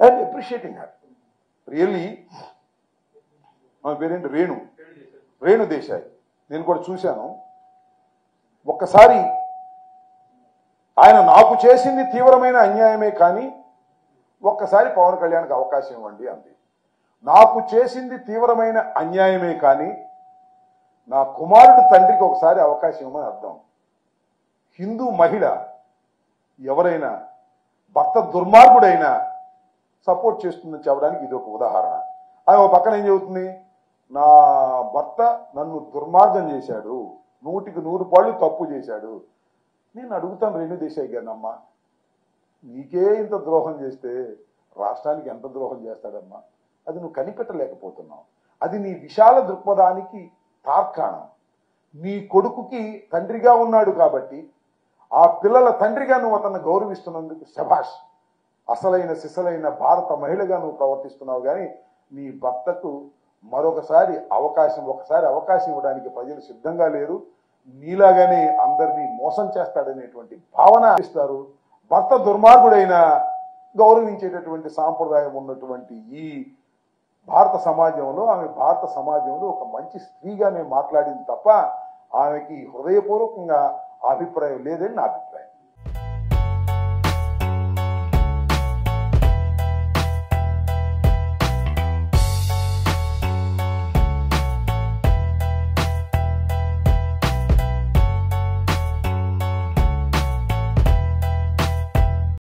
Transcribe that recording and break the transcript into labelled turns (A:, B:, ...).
A: I'm appreciating her really ఆమె పేరేంటి రేణు రేణు దేశాయ్ నేను కూడా చూశాను ఒక్కసారి ఆయన నాకు చేసింది తీవ్రమైన అన్యాయమే కానీ ఒక్కసారి పవన్ కళ్యాణ్కి అవకాశం ఇవ్వండి అంది నాకు చేసింది తీవ్రమైన అన్యాయమే కానీ నా కుమారుడు తండ్రికి ఒకసారి అవకాశం ఇవ్వమని అర్థం హిందూ మహిళ ఎవరైనా భర్త దుర్మార్గుడైనా సపోర్ట్ చేస్తుందని చెప్పడానికి ఇది ఒక ఉదాహరణ ఆమె ఒక పక్కన ఏం చెబుతుంది నా భర్త నన్ను దుర్మార్గం చేశాడు నూటికి నూరు పాళ్ళు తప్పు చేశాడు నేను అడుగుతాను రేణు దేశాయి గారినమ్మా నీకే ఇంత ద్రోహం చేస్తే రాష్ట్రానికి ఎంత ద్రోహం చేస్తాడమ్మా అది నువ్వు కనిపెట్టలేకపోతున్నావు అది నీ విశాల దృక్పథానికి తార్కాణం నీ కొడుకుకి తండ్రిగా ఉన్నాడు కాబట్టి ఆ పిల్లల తండ్రిగా నువ్వు అతన్ని గౌరవిస్తున్నందుకు శభాష్ అసలైన సిసలైన భారత మహిళగా నువ్వు ప్రవర్తిస్తున్నావు కానీ నీ భర్తకు మరొకసారి అవకాశం ఒకసారి అవకాశం ఇవ్వడానికి ప్రజలు సిద్ధంగా లేరు నీలాగానే అందరినీ మోసం చేస్తాడనేటువంటి భావన ఇస్తారు భర్త దుర్మార్గుడైన గౌరవించేటటువంటి సాంప్రదాయం ఉన్నటువంటి ఈ భారత సమాజంలో ఆమె భారత సమాజంలో ఒక మంచి స్త్రీగానే మాట్లాడింది తప్ప ఆమెకి హృదయపూర్వకంగా ఆ అభిప్రాయం లేదని నా అభిప్రాయం